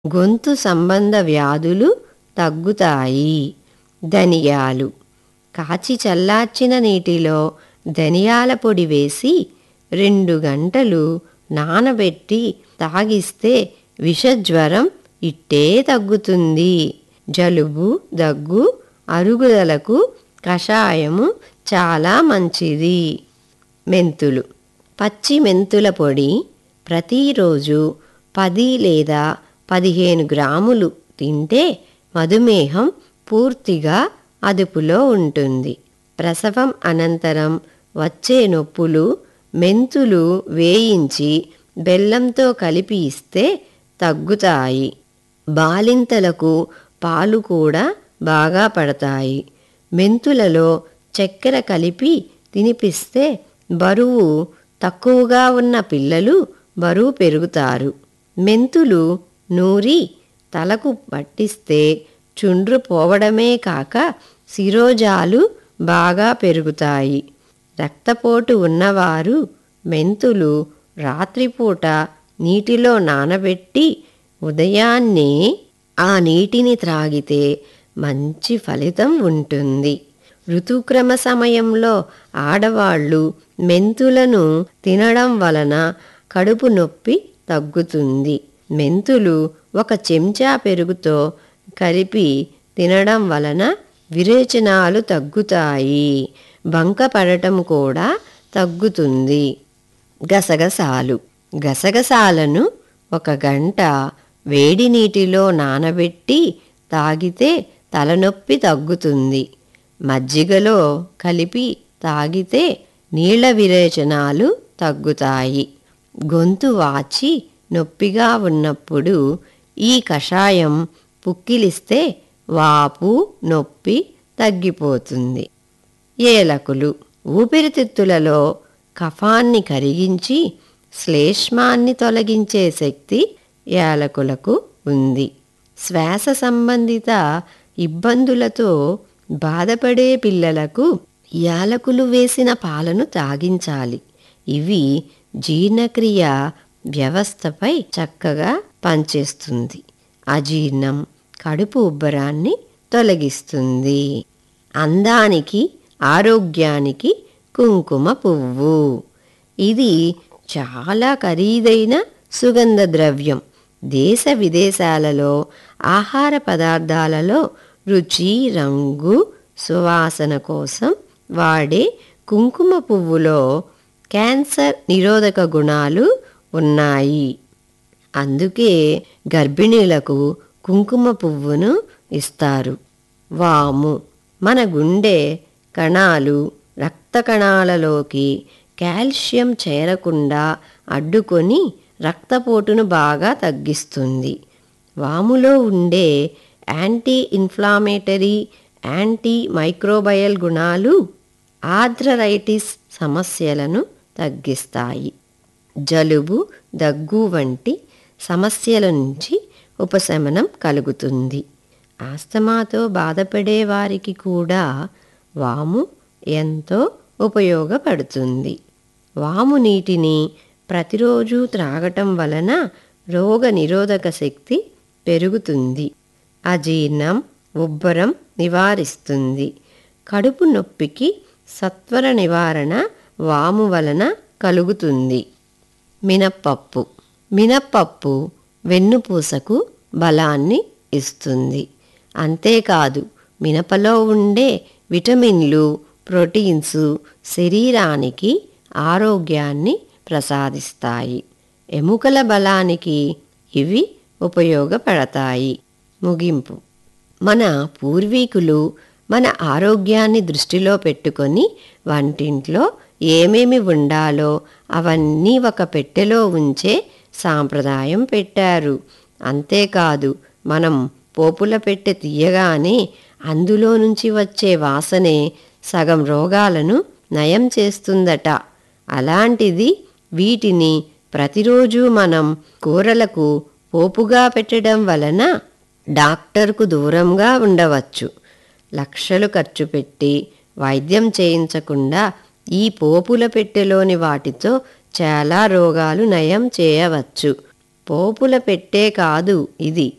గొంతు సంబంధ వ్యాధులు తగ్గుతాయి ధనియాలు కాచి చల్లార్చిన నీటిలో ధనియాల పొడి వేసి రెండు గంటలు నానబెట్టి తాగిస్తే విషజ్వరం ఇట్టే తగ్గుతుంది జలుబు దగ్గు అరుగుదలకు కషాయము చాలా మంచిది మెంతులు పచ్చి మెంతుల పొడి ప్రతిరోజు పది లేదా పదిహేను గ్రాములు తింటే మధుమేహం పూర్తిగా అదుపులో ఉంటుంది ప్రసవం అనంతరం వచ్చే నొప్పులు మెంతులు వేయించి బెల్లంతో కలిపి ఇస్తే తగ్గుతాయి బాలింతలకు పాలు కూడా బాగా పడతాయి మెంతులలో చక్కెర కలిపి తినిపిస్తే బరువు తక్కువగా ఉన్న పిల్లలు బరువు పెరుగుతారు మెంతులు నూరి తలకు పట్టిస్తే చుండ్రు పోవడమే కాక శిరోజాలు బాగా పెరుగుతాయి రక్తపోటు ఉన్నవారు మెంతులు రాత్రిపూట నీటిలో నానబెట్టి ఉదయాన్నే ఆ నీటిని త్రాగితే మంచి ఫలితం ఉంటుంది ఋతుక్రమ సమయంలో ఆడవాళ్ళు మెంతులను తినడం వలన కడుపు నొప్పి తగ్గుతుంది మెంతులు ఒక చెంచా పెరుగుతో కలిపి తినడం వలన విరేచనాలు తగ్గుతాయి బంక పడటం కూడా తగ్గుతుంది గసగసాలు గసగసాలను ఒక గంట వేడి నీటిలో నానబెట్టి తాగితే తలనొప్పి తగ్గుతుంది మజ్జిగలో కలిపి తాగితే నీళ్ల విరేచనాలు తగ్గుతాయి గొంతు వాచి నొప్పిగా ఉన్నప్పుడు ఈ కషాయం పుక్కిలిస్తే వాపు నొప్పి తగ్గిపోతుంది ఏలకులు ఊపిరితిత్తులలో కఫాన్ని కరిగించి శ్లేష్మాన్ని తొలగించే శక్తి యాలకులకు ఉంది శ్వాస సంబంధిత ఇబ్బందులతో బాధపడే పిల్లలకు యాలకులు వేసిన పాలను తాగించాలి ఇవి జీర్ణక్రియ వ్యవస్థపై చక్కగా పనిచేస్తుంది అజీర్ణం కడుపు ఉబ్బరాన్ని తొలగిస్తుంది అందానికి ఆరోగ్యానికి కుంకుమ పువ్వు ఇది చాలా ఖరీదైన సుగంధ ద్రవ్యం దేశ విదేశాలలో ఆహార పదార్థాలలో రుచి రంగు సువాసన కోసం వాడే కుంకుమ పువ్వులో క్యాన్సర్ నిరోధక గుణాలు ఉన్నాయి అందుకే గర్భిణీలకు కుంకుమ పువ్వును ఇస్తారు వాము మన గుండె కణాలు రక్త కణాలలోకి కాల్షియం చేరకుండా అడ్డుకొని రక్తపోటును బాగా తగ్గిస్తుంది వాములో ఉండే యాంటీ ఇన్ఫ్లామేటరీ యాంటీ మైక్రోబయల్ గుణాలు ఆర్థరైటిస్ సమస్యలను తగ్గిస్తాయి జలుబు దగ్గు వంటి సమస్యల నుంచి ఉపశమనం కలుగుతుంది ఆస్తమాతో బాధపడే వారికి కూడా వాము ఎంతో ఉపయోగపడుతుంది వాము నీటిని ప్రతిరోజు త్రాగటం వలన రోగ నిరోధక శక్తి పెరుగుతుంది అజీర్ణం ఉబ్బరం నివారిస్తుంది కడుపు నొప్పికి సత్వర నివారణ వాము వలన కలుగుతుంది మినప్పప్పు మినప్పప్పు వెన్నుపూసకు బలాన్ని ఇస్తుంది అంతేకాదు మినపలో ఉండే విటమిన్లు ప్రోటీన్స్ శరీరానికి ఆరోగ్యాన్ని ప్రసాదిస్తాయి ఎముకల బలానికి ఇవి ఉపయోగపడతాయి ముగింపు మన పూర్వీకులు మన ఆరోగ్యాన్ని దృష్టిలో పెట్టుకొని వంటింట్లో ఏమేమి ఉండాలో అవన్నీ ఒక పెట్టెలో ఉంచే సాంప్రదాయం పెట్టారు అంతేకాదు మనం పోపుల పెట్టె తీయగానే అందులో నుంచి వచ్చే వాసనే సగం రోగాలను నయం చేస్తుందట అలాంటిది వీటిని ప్రతిరోజు మనం కూరలకు పోపుగా పెట్టడం వలన డాక్టర్కు దూరంగా ఉండవచ్చు లక్షలు ఖర్చు పెట్టి వైద్యం చేయించకుండా ఈ పోపుల పెట్టెలోని వాటితో చాలా రోగాలు నయం చేయవచ్చు పోపుల పెట్టే కాదు ఇది